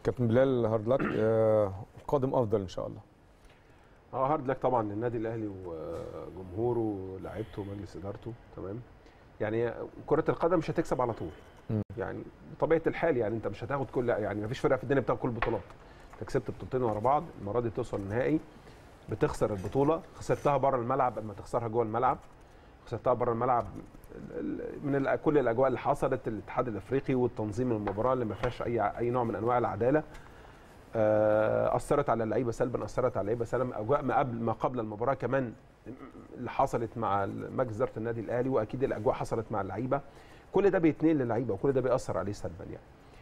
كابتن بلال هارد لك آه، قادم افضل ان شاء الله اه هارد لك طبعا للنادي الاهلي وجمهوره ولاعيبته ومجلس ادارته تمام يعني كره القدم مش هتكسب على طول مم. يعني بطبيعه الحال يعني انت مش هتاخد كل يعني ما فيش فرقه في الدنيا بتاخد كل البطولات انت كسبت بطولتين ورا بعض المره دي توصل النهائي بتخسر البطوله خسرتها بره الملعب قبل ما تخسرها جوه الملعب خسرتها بره الملعب ال- ال- من ال- كل الاجواء اللي حصلت الاتحاد الافريقي والتنظيم المباراه اللي ما فيهاش اي اي نوع من انواع العداله آه، اثرت على اللعيبه سلبا اثرت على اللعيبه سلبا اجواء ما قبل ما قبل المباراه كمان اللي حصلت مع مجلس اداره النادي الاهلي واكيد الاجواء حصلت مع اللعيبه كل ده بيتنقل للعيبه وكل ده بيأثر عليه سلبا يعني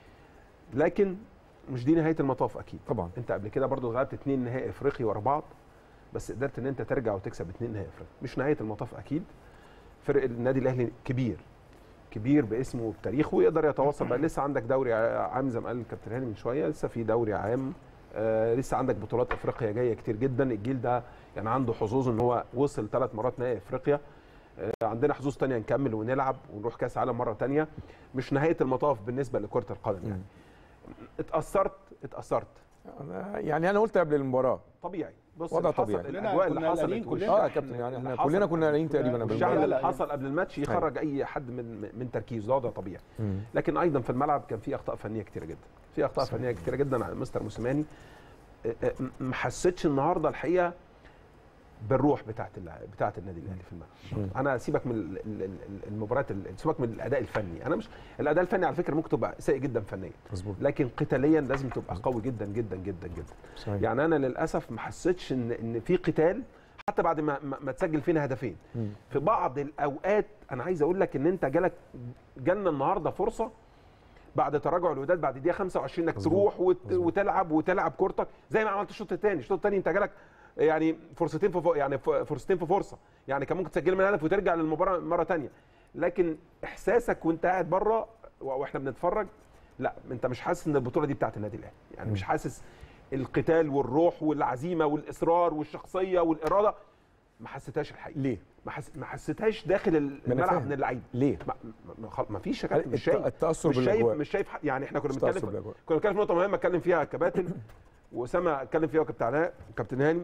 لكن مش دي نهايه المطاف اكيد طبعا انت قبل كده برضو غلبت اتنين نهائي افريقي ورا بعض بس قدرت ان انت ترجع وتكسب اتنين نهائي افريقي مش نهايه المطاف اكيد فرق النادي الاهلي كبير كبير باسمه وبتاريخه ويقدر يتواصل بقى لسه عندك دوري عام زي ما قال الكابتن هاني من شويه لسه في دوري عام آه لسه عندك بطولات افريقيا جايه كتير جدا الجيل ده يعني عنده حظوظ ان هو وصل ثلاث مرات نهائي افريقيا آه عندنا حظوظ تانية نكمل ونلعب ونروح كاس عالم مره تانية مش نهايه المطاف بالنسبه لكره القدم يعني اتاثرت اتاثرت أنا- يعني انا قلت قبل المباراه طبيعي بص وضع اللي حصل- طبيعي. الاجواء اللي كلنا حصلت قلقانين والشغل كلنا. اه يا كابتن يعني اللي احنا حصل- كلنا كنا قايلين تقريبا قبل والشغل المباراه اللي لا، لا. حصل قبل الماتش يخرج اي حد من من تركيزه ده وضع طبيعي مم. لكن ايضا في الملعب كان في اخطاء فنيه كتيره جدا في اخطاء فنيه كتيره جدا على مستر موسيماني آه، آه، ما حسيتش النهارده الحقيقه بالروح بتاعت الع- بتاعت النادي الاهلي في الملعب انا سيبك من ال- ال- ال- المباريات ال- سيبك من الاداء الفني انا مش الاداء الفني على فكره ممكن تبقى سيء جدا فنيا مظبوط لكن قتاليا لازم تبقى قوي جدا جدا جدا جدا صحيح. يعني انا للاسف ما حسيتش ان ان في قتال حتى بعد ما ما ما تسجل فينا هدفين مم. في بعض الاوقات انا عايز اقول لك ان انت جالك جالنا النهارده فرصه بعد تراجع الوداد بعد دقيقه 25 انك مظبوط. تروح وت... مظبوط. وتلعب وتلعب كورتك زي ما عملت الشوط الثاني الشوط الثاني انت جالك يعني فرصتين في ف- يعني ف- فرصتين في فرصه يعني كان ممكن تسجل من هدف وترجع للمباراه مره ثانيه لكن احساسك وانت قاعد بره و- واحنا بنتفرج لا انت مش حاسس ان البطوله دي بتاعت النادي الاهلي يعني مش حاسس القتال والروح والعزيمه والاصرار والشخصيه والاراده ما حسيتهاش الحقيقه ليه؟ ما, حس... ما حسيتهاش داخل أنا الملعب فاهم. من اللعيبه ليه؟ ما, ما, خل- ما فيش يا كابتن مش الت- شايف التأثر مش شايف بالأجواء. مش شايف ح- يعني احنا كنا التأثر بنتكلم بالأجواء. كنا بنتكلم في نقطه مهمه اتكلم فيها كباتن واسامه اتكلم فيها وكابتن علاء وكابتن هاني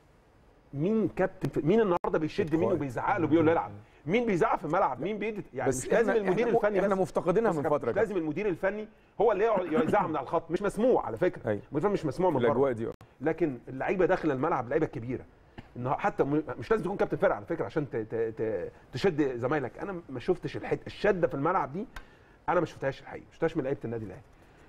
مين كابتن في- مين النهارده بيشد مين كويس. وبيزعق له بيقول له العب مين بيزعق في الملعب مين بيدي يعني بس مش لازم إحنا- المدير إحنا م- الفني احنا بس. مفتقدينها بص من يا كابتن، فتره مش كده لازم المدير الفني هو اللي يقعد يزعق من على الخط مش مسموع على فكره أيوة. المدير الفني مش مسموع من بره الاجواء دي آه. لكن اللعيبه داخل الملعب لعيبه كبيره انه حتى م- مش لازم تكون كابتن فرقه على فكره عشان ت- ت- ت- تشد زمايلك انا ما شفتش الحته الشده في الملعب دي انا ما شفتهاش الحقيقه ما شفتهاش من لعيبه النادي الاهلي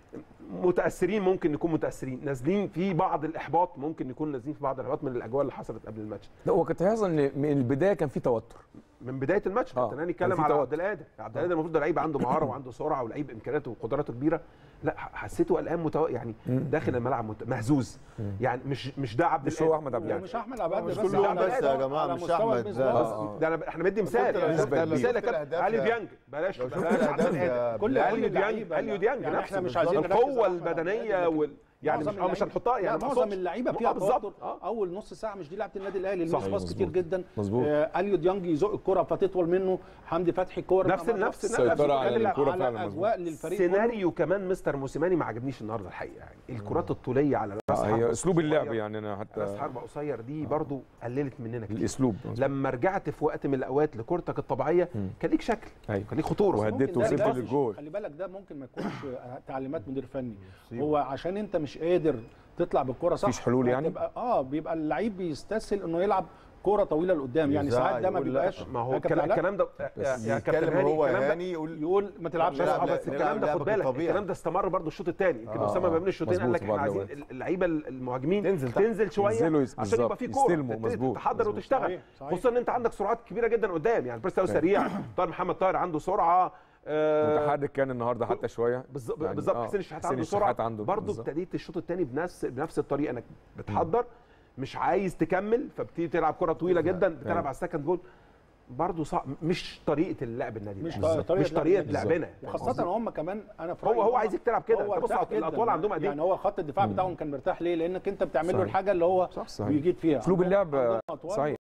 متاثرين ممكن نكون متاثرين نازلين في بعض الاحباط ممكن نكون نازلين في بعض الاحباط من الاجواء اللي حصلت قبل الماتش لا هو كنت تلاحظ ان من البدايه كان في توتر من بدايه الماتش آه، كابتن هاني كان اتكلم في على توتر. عبد القادر عبد القادر المفروض ده لعيب عنده مهاره وعنده سرعه ولعيب امكانياته وقدراته كبيره لا ح- حسيته قلقان متو... يعني داخل الملعب مت... مهزوز يعني مش مش ده عبد مش هو القادر احمد عبد القادر ومش احمد عبد مش بس كلهم ده بس يا جماعة، على مش مستوى أحمد الميزان. ده. آه. ده انا احنا مدي مثال شفت يعني الأهداف- مثال شفت يا كابتن الأهداف اليو يا- ديانج بلاش لو شفت بلاش عبد الأهداف القادر يا كل بلال. كل اليو ديانج اللعيبة اليو ديانج يعني نفسه احنا مش عايزين بالظبط. نركز القوه على أحمد عبد البدنيه القادر، وال... يعني معظم مش اه مش اللعيبة- هنحطها لا، يعني ما معظم أقصدش. اللعيبه م- فيها آه، بالظبط توتر اه اول نص ساعه مش دي لعبه النادي الاهلي صح، اللي باص مظبوط. كتير جدا مظبوط. آه اليو ديانج يزق الكره فتطول منه حمدي فتحي الكوره نفس بقى مرة. نفس السيطرة على نفس- الكرة على فعلا اجواء للفريق كله. سيناريو كمان مستر موسيماني ما عجبنيش النهارده الحقيقه يعني الكرات الطوليه على راس آه، حربة هي اسلوب اللعب قصير. يعني انا راس حتى حربة قصير دي برضو قللت مننا كتير الاسلوب لما رجعت في وقت من الاوقات لكورتك الطبيعيه كان ليك شكل أيوة. كان ليك خطوره وهد- ممكن اديت ده- وصلت ده- للجول. خلي بالك ده ممكن ما يكونش تعليمات مدير فني هو عشان انت مش قادر تطلع بالكره صح مفيش حلول يعني؟ بتبقى اه بيبقى اللعيب بيستسهل انه يلعب كوره طويله لقدام يعني يزعق ساعات ده ما يقول لا. بيبقاش ما هو يا كابتن الكلام علاء، الكلام ده يا- يا كابتن يتكلم هاني هو الكلام ده هاني يقول يقول ما تلعبش لا لا، لا لا، بس لا، الكلام ده لا، خد بالك بالطبيعي. الكلام ده استمر برضو الشوط الثاني يمكن آه، اسامه آه. بين الشوطين قال مظبوط لك احنا بعض عايزين الأوقات. اللعيبه المهاجمين تنزل تحت. تنزل شويه ينزلوا يس- عشان يبقى في بالظبط. كوره يستلموا، تبتدي مظبوط، تحضر مظبوط. وتشتغل صحيح، صحيح. خصوصا ان انت عندك سرعات كبيره جدا قدام يعني بريستاو سريع طاهر محمد طاهر عنده سرعه آه، متحرك كان النهارده حتى شويه بالظبط يعني بالظبط آه، حسين الشحات حسين عنده الشحات سرعه عنده برضه بالظبط. ابتديت الشوط الثاني بنفس بنفس الطريقه انك بتحضر مش عايز تكمل فبتبتدي تلعب كره طويله جدا بتلعب أيوة. على السكند جول برضه صعب مش طريقه اللعب النادي مش الأهلي. طريقة مش لعب طريقه النادي لعبنا وخاصة هم كمان انا في هو- رأيي هو إن عايزك تلعب كده. هو أنت بص ارتاح على الأطوال جداً. عندهم قد إيه؟ يعني هو خط الدفاع بتاعهم كان مرتاح ليه؟ لانك انت بتعمل له صحيح. الحاجة اللي هو صح صحيح بيجيد فيها اسلوب عندهم- اللعب عندهم أطوال صحيح